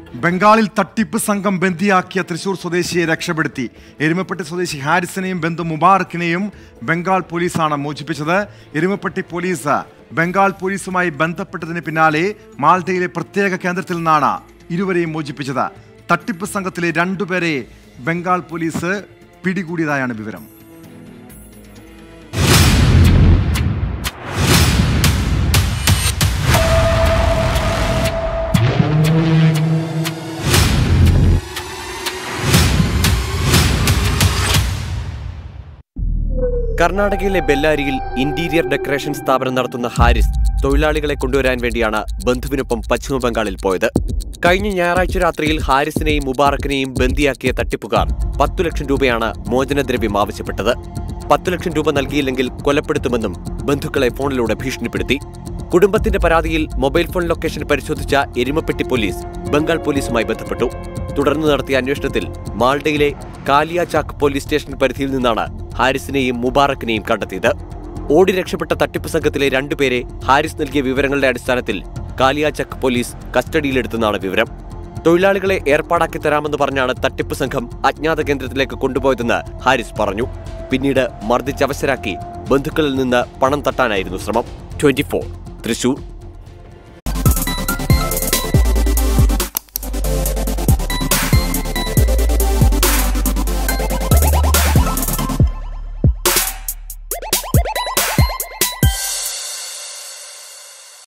ബംഗാളിൽ തട്ടിപ്പ് സംഘം ബന്ദിയാക്കിയ തൃശൂർ സ്വദേശിയെ രക്ഷപ്പെടുത്തി എരുമപ്പെട്ടി സ്വദേശി ഹാരിസിനെയും ബന്ധു മുബാറക്കിനെയും ബംഗാൾ പോലീസാണ് മോചിപ്പിച്ചത് എരുമപ്പെട്ടി പോലീസ് ബംഗാൾ പോലീസുമായി ബന്ധപ്പെട്ടതിന് പിന്നാലെ മാൾട്ടയിലെ പ്രത്യേക കേന്ദ്രത്തിൽ നിന്നാണ് ഇരുവരെയും മോചിപ്പിച്ചത് തട്ടിപ്പ് സംഘത്തിലെ രണ്ടുപേരെ ബംഗാൾ പോലീസ് പിടികൂടിയതായാണ് വിവരം കർണാടകയിലെ ബെല്ലാരിയിൽ ഇന്റീരിയർ ഡെക്കറേഷൻ സ്ഥാപനം നടത്തുന്ന ഹാരിസ് തൊഴിലാളികളെ കൊണ്ടുവരാൻ വേണ്ടിയാണ് ബന്ധുവിനൊപ്പം പശ്ചിമബംഗാളിൽ പോയത് കഴിഞ്ഞ ഞായറാഴ്ച രാത്രിയിൽ ഹാരിസിനെയും മുബാറക്കിനെയും ബന്ദിയാക്കിയ തട്ടിപ്പുകാർ പത്തു ലക്ഷം രൂപയാണ് മോചനദ്രവ്യം ആവശ്യപ്പെട്ടത് പത്തു ലക്ഷം രൂപ നൽകിയില്ലെങ്കിൽ കൊലപ്പെടുത്തുമെന്നും ബന്ധുക്കളെ ഫോണിലൂടെ ഭീഷണിപ്പെടുത്തി കുടുംബത്തിന്റെ പരാതിയിൽ മൊബൈൽ ഫോൺ ലൊക്കേഷൻ പരിശോധിച്ച എരുമപ്പെട്ടി പോലീസ് ബംഗാൾ പോലീസുമായി ബന്ധപ്പെട്ടു തുടർന്ന് നടത്തിയ അന്വേഷണത്തിൽ മാൾഡയിലെ കാലിയാചാക്ക് പോലീസ് സ്റ്റേഷൻ പരിധിയിൽ നിന്നാണ് ഹാരിസിനെയും മുബാറക്കിനെയും കണ്ടെത്തിയത് ഓടി രക്ഷപ്പെട്ട തട്ടിപ്പ് സംഘത്തിലെ രണ്ടുപേരെ ഹാരിസ് നൽകിയ വിവരങ്ങളുടെ അടിസ്ഥാനത്തിൽ കാലിയാചക്ക് പോലീസ് കസ്റ്റഡിയിലെടുത്തെന്നാണ് വിവരം തൊഴിലാളികളെ ഏർപ്പാടാക്കി തരാമെന്ന് പറഞ്ഞാണ് തട്ടിപ്പ് സംഘം അജ്ഞാത കേന്ദ്രത്തിലേക്ക് കൊണ്ടുപോയതെന്ന് ഹാരിസ് പറഞ്ഞു പിന്നീട് മർദ്ദിച്ചവശരാക്കി ബന്ധുക്കളിൽ നിന്ന് പണം തട്ടാനായിരുന്നു ശ്രമം ട്വന്റി തൃശൂർ